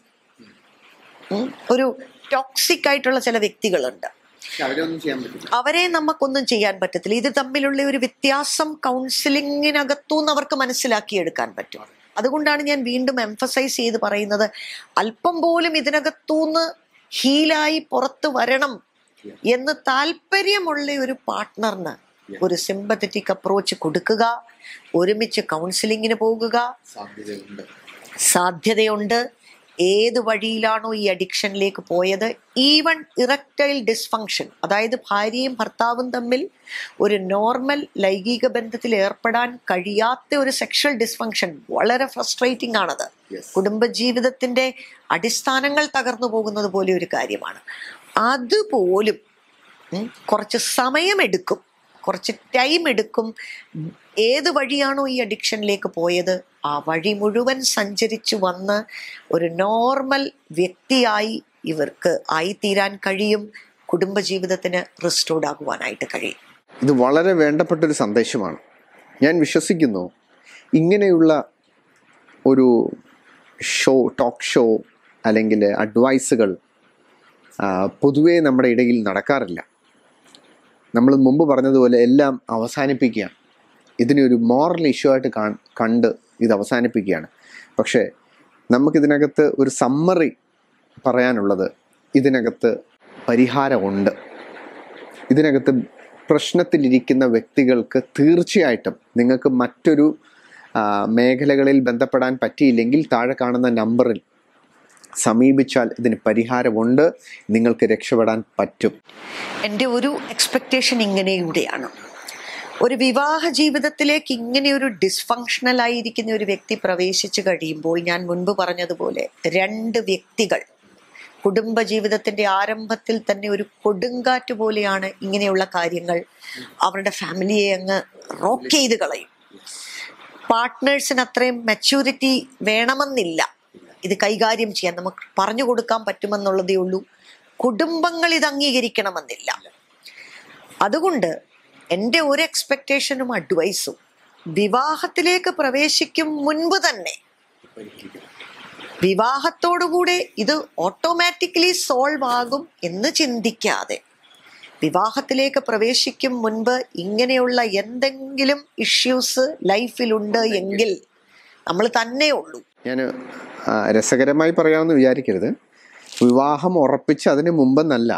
ഉം, ഒരു ടോക്സിക് ആയിട്ടുള്ള ചില വ്യക്തികളുണ്ട് അവരെ നമുക്കൊന്നും ചെയ്യാൻ പറ്റത്തില്ല ഇത് തമ്മിലുള്ള ഒരു വ്യത്യാസം കൗൺസിലിങ്ങിനകത്തുനിന്ന് അവർക്ക് മനസ്സിലാക്കിയെടുക്കാൻ പറ്റും അതുകൊണ്ടാണ് ഞാൻ വീണ്ടും എംഫസൈസ് ചെയ്ത് പറയുന്നത് അല്പം പോലും ഇതിനകത്തുനിന്ന് ഹീലായി പുറത്തു വരണം എന്ന് താല്പര്യമുള്ള ഒരു പാർട്ട്ണറിന് ഒരു സിമ്പത്തറ്റിക് അപ്രോച്ച് കൊടുക്കുക ഒരുമിച്ച് കൗൺസിലിങ്ങിന് പോകുക സാധ്യതയുണ്ട് ഏത് വഴിയിലാണോ ഈ അഡിക്ഷനിലേക്ക് പോയത് ഈവൻ ഇറക്ടൈൽ ഡിസ്ഫങ്ഷൻ അതായത് ഭാര്യയും ഭർത്താവും തമ്മിൽ ഒരു നോർമൽ ലൈംഗിക ബന്ധത്തിൽ ഏർപ്പെടാൻ കഴിയാത്ത ഒരു സെക്ഷൽ ഡിസ്ഫങ്ഷൻ വളരെ ഫ്രസ്ട്രേറ്റിംഗ് ആണത് കുടുംബജീവിതത്തിന്റെ അടിസ്ഥാനങ്ങൾ തകർന്നു പോകുന്നത് പോലെ ഒരു കാര്യമാണ് അതുപോലും ഉം, കുറച്ച് സമയമെടുക്കും കുറച്ച് ടൈം എടുക്കും ഏത് വഴിയാണോ ഈ അഡിക്ഷനിലേക്ക് പോയത് ആ വഴി മുഴുവൻ സഞ്ചരിച്ചു വന്ന് ഒരു നോർമൽ വ്യക്തിയായി ഇവർക്ക് ആയിത്തീരാൻ കഴിയും കുടുംബജീവിതത്തിന് റിസ്റ്റോർഡ് ആകുവാനായിട്ട് കഴിയും ഇത് വളരെ വേണ്ടപ്പെട്ടൊരു സന്ദേശമാണ് ഞാൻ വിശ്വസിക്കുന്നു ഇങ്ങനെയുള്ള ഒരു ഷോ ടോക്ക് ഷോ അല്ലെങ്കിൽ അഡ്വൈസുകൾ ആ, പൊതുവേ നമ്മുടെ ഇടയിൽ നടക്കാറില്ല നമ്മൾ മുമ്പ് പറഞ്ഞതുപോലെ എല്ലാം അവസാനിപ്പിക്കുകയാണ് ഇതിനെ ഒരു മോറൽ ഇഷ്യൂ ആയിട്ട് കാൺ- കണ്ട് ഇത് അവസാനിപ്പിക്കുകയാണ് പക്ഷേ നമുക്കിതിനകത്ത് ഒരു സമ്മറി പറയാനുള്ളത് ഇതിനകത്ത് പരിഹാരമുണ്ട് ഇതിനകത്ത് പ്രശ്നത്തിലിരിക്കുന്ന വ്യക്തികൾക്ക് തീർച്ചയായിട്ടും നിങ്ങൾക്ക് മറ്റൊരു ആ, മേഖലകളിൽ ബന്ധപ്പെടാൻ പറ്റിയില്ലെങ്കിൽ താഴെ കാണുന്ന നമ്പറിൽ സമീപിച്ചാൽ ഇതിന് പരിഹാരമുണ്ട് നിങ്ങൾക്ക് രക്ഷപ്പെടാൻ പറ്റും എൻ്റെ ഒരു എക്സ്പെക്റ്റേഷൻ ഇങ്ങനെയൂടെയാണ് ഒരു വിവാഹ ജീവിതത്തിലേക്ക് ഇങ്ങനെ ഒരു ഡിസ്ഫങ്ഷണൽ ആയിരിക്കുന്ന ഒരു വ്യക്തി പ്രവേശിച്ചു കഴിയുമ്പോൾ ഞാൻ മുൻപ് പറഞ്ഞതുപോലെ രണ്ട് വ്യക്തികൾ കുടുംബ ജീവിതത്തിന്റെ ആരംഭത്തിൽ തന്നെ ഒരു കൊടുങ്കാറ്റ് പോലെയാണ് ഇങ്ങനെയുള്ള കാര്യങ്ങൾ അവരുടെ ഫാമിലിയെ അങ്ങ് റോക്ക് ചെയ്ത് കളയും പാർട്ട്നേഴ്സിന് അത്രയും മെച്യൂരിറ്റി വേണമെന്നില്ല ഇത് കൈകാര്യം ചെയ്യാൻ നമുക്ക് പറഞ്ഞു കൊടുക്കാൻ പറ്റുമെന്നുള്ളതേ ഉള്ളൂ കുടുംബങ്ങൾ ഇത് അംഗീകരിക്കണമെന്നില്ല അതുകൊണ്ട് എൻ്റെ ഒരു എക്സ്പെക്റ്റേഷനും അഡ്വൈസും വിവാഹത്തിലേക്ക് പ്രവേശിക്കും മുൻപ് തന്നെ വിവാഹത്തോടുകൂടി ഇത് ഓട്ടോമാറ്റിക്കലി സോൾവ് ആകും എന്ന് ചിന്തിക്കാതെ വിവാഹത്തിലേക്ക് പ്രവേശിക്കും മുൻപ് ഇങ്ങനെയുള്ള എന്തെങ്കിലും ഇഷ്യൂസ് ലൈഫിലുണ്ട് എങ്കിൽ നമ്മൾ തന്നെ ഉള്ളൂ ഞാൻ രസകരമായി പറയാമെന്ന് വിചാരിക്കരുത് വിവാഹം ഉറപ്പിച്ച് അതിന് മുമ്പെന്നല്ല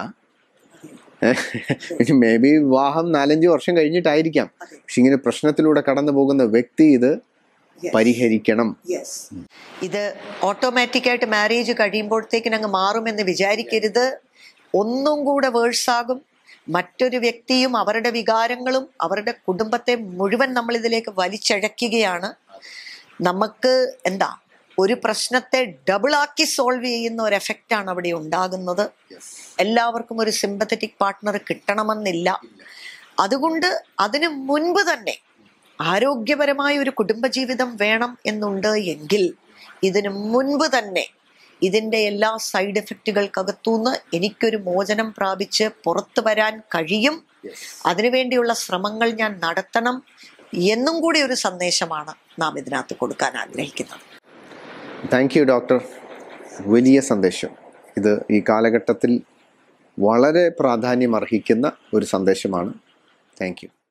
മേ ബി വിവാഹം നാലഞ്ച് വർഷം കഴിഞ്ഞിട്ടായിരിക്കാം പക്ഷെ ഇങ്ങനെ പ്രശ്നത്തിലൂടെ കടന്നു പോകുന്ന വ്യക്തി ഇത് പരിഹരിക്കണം ഇത് ഓട്ടോമാറ്റിക്കായിട്ട് മാരേജ് കഴിയുമ്പോഴത്തേക്കിന് അങ്ങ് മാറുമെന്ന് വിചാരിക്കരുത് ഒന്നും കൂടെ വേഴ്സാകും മറ്റൊരു വ്യക്തിയും അവരുടെ വികാരങ്ങളും അവരുടെ കുടുംബത്തെ മുഴുവൻ നമ്മൾ ഇതിലേക്ക് വലിച്ചഴക്കുകയാണ് നമുക്ക് എന്താ ഒരു പ്രശ്നത്തെ ഡബിൾ ആക്കി സോൾവ് ചെയ്യുന്ന ഒരു എഫക്റ്റാണ് അവിടെ ഉണ്ടാകുന്നത് എല്ലാവർക്കും ഒരു സിമ്പത്തറ്റിക് പാർട്ട്ണർ കിട്ടണമെന്നില്ല അതുകൊണ്ട് അതിനു മുൻപ് തന്നെ ആരോഗ്യപരമായ ഒരു കുടുംബജീവിതം വേണം എന്നുണ്ട് എങ്കിൽ ഇതിനു മുൻപ് തന്നെ ഇതിൻ്റെ എല്ലാ സൈഡ് എഫക്റ്റുകൾക്കകത്തുനിന്ന് എനിക്കൊരു മോചനം പ്രാപിച്ച് പുറത്തു വരാൻ കഴിയും അതിനുവേണ്ടിയുള്ള ശ്രമങ്ങൾ ഞാൻ നടത്തണം എന്നും കൂടി ഒരു സന്ദേശമാണ് നാം ഇതിനകത്ത് കൊടുക്കാൻ ആഗ്രഹിക്കുന്നത് താങ്ക് യു ഡോക്ടർ വലിയ സന്ദേശം ഇത് ഈ കാലഘട്ടത്തിൽ വളരെ പ്രാധാന്യം അർഹിക്കുന്ന ഒരു സന്ദേശമാണ് താങ്ക് യു